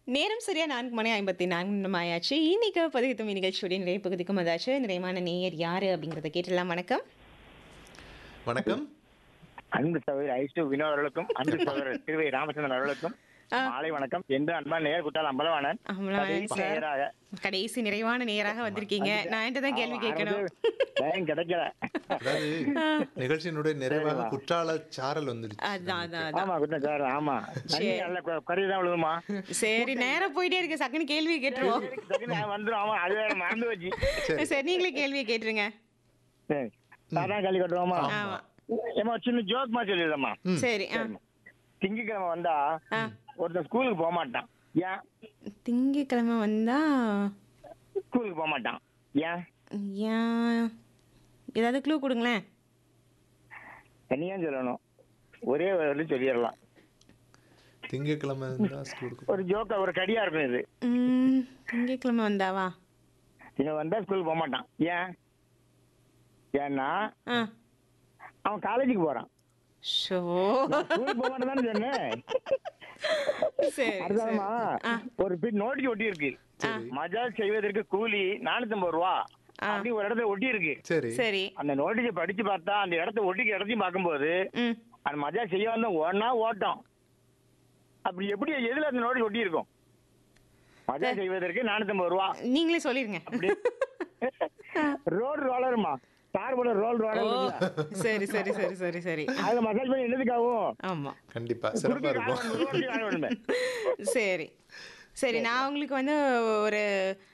நேரம் சரியா நான்கு மணி ஐம்பத்தி நான்கு நிமிடம் ஆயாச்சு இன்னைக்கு பதிவுத்தும் நிகழ்ச்சியுடைய நிறைய பகுதிக்கும் அதாச்சு நிறைவான நேயர் யாரு அப்படிங்கறத கேட்டலாம் வணக்கம் வணக்கம் அன்பு சகோதரி ஐஸ்டு வினோத் அவர்களுக்கும் அன்பு சகோதரர் திருவை ராமச்சந்திரன் அவர்களுக்கும் ஆ. மாலை வணக்கம் என்று அன்பா நேர் குட்டால் அம்பலவாணன் அம்பலவாணன் கடைசி சார். நேயராக. கடைசி நிறைவான நேயராக வந்திருக்கீங்க நான் என்கிட்ட தான் கேள்வி ஆமா, கேட்கணும் அறுபது டைம் கிடைக்கல அதாவது நிகழ்ச்சியினுடைய நிறைவாக குற்றால சாரல் வந்துருச்சு அதான் அதான் அதான் ஆமா குட்டன் சார் ஆமா தண்ணி நல்ல கு- குறைவு தான் விழுதுமா சரி நேரம் போயிட்டே இருக்கு சக்குன்னு கேள்வி கேட்டுருவோம் டக்குனு வந்துரும் ஆமா அது வேற மறந்து வச்சு சரி நீங்களே கேள்வியை கேட்டுருங்க சரி சாதான் கல்வி கட்டுவோமா ஆமா ஏமா சின்ன ஜோக் மாதிரி சொல்லிடுறேம்மா சரி ஆ திங்கக்கிழமை வந்தா ஆ. ஒருத்தன் ஸ்கூலுக்கு போக மாட்டான் ஏன் திங்கக்கிழமை வந்தா ஸ்கூலுக்கு போக மாட்டான் ஏன் ஏன் ஏதாவது க்ளூ கொடுங்களேன் தனியா சொல்லணும் ஒரே ஒரு சொல்லிடலாம் திங்கட்கிழமை இருந்தா ஸ்கூலுக்கு ஒரு ஜோக்கா ஒரு கடியா இருக்கும் இது ம், திங்கட்கிழமை வந்தாவா இவன் வந்தா ஸ்கூலுக்கு போக மாட்டான் ஏன் ஏன்னா ஆ அவன் காலேஜுக்கு போறான் ஷோ ஸ்கூலுக்கு போக மாட்டான்னு சொன்னேன் சரி அடுத்தமா ஒரு பின் நோட்டீஸ் ஒட்டி இருக்கு மஜால் செய்வதற்கு கூலி நானூத்தி ஐம்பது ரூபா அப்படி ஒரு இடத்துல ஒட்டி இருக்கு சரி சரி அந்த நோட்டீஸை படிச்சு பார்த்தா அந்த இடத்த ஒட்டிக்க இடத்தையும் பார்க்கும்போது ம் அந்த மஜா செய்ய வந்த ஓடனா ஓட்டம் அப்படி எப்படி எதுல அந்த நோட்டீஸ் ஒட்டி இருக்கும் மஜா செய்வதற்கு நானூத்தி ஐம்பது ரூபா நீங்களே சொல்லிருங்க அப்படி ரோடு ரோலருமா தார் போல ரோல் ஓ ரோலர் சரி சரி சரி சரி சரி அதுல மசாஜ் பண்ணி என்னதுக்காகும் ஆமா கண்டிப்பா சிறப்பா இருக்கும் குறுக்கு கால் வேணுமே. சரி சரி நான் உங்களுக்கு வந்து ஒரு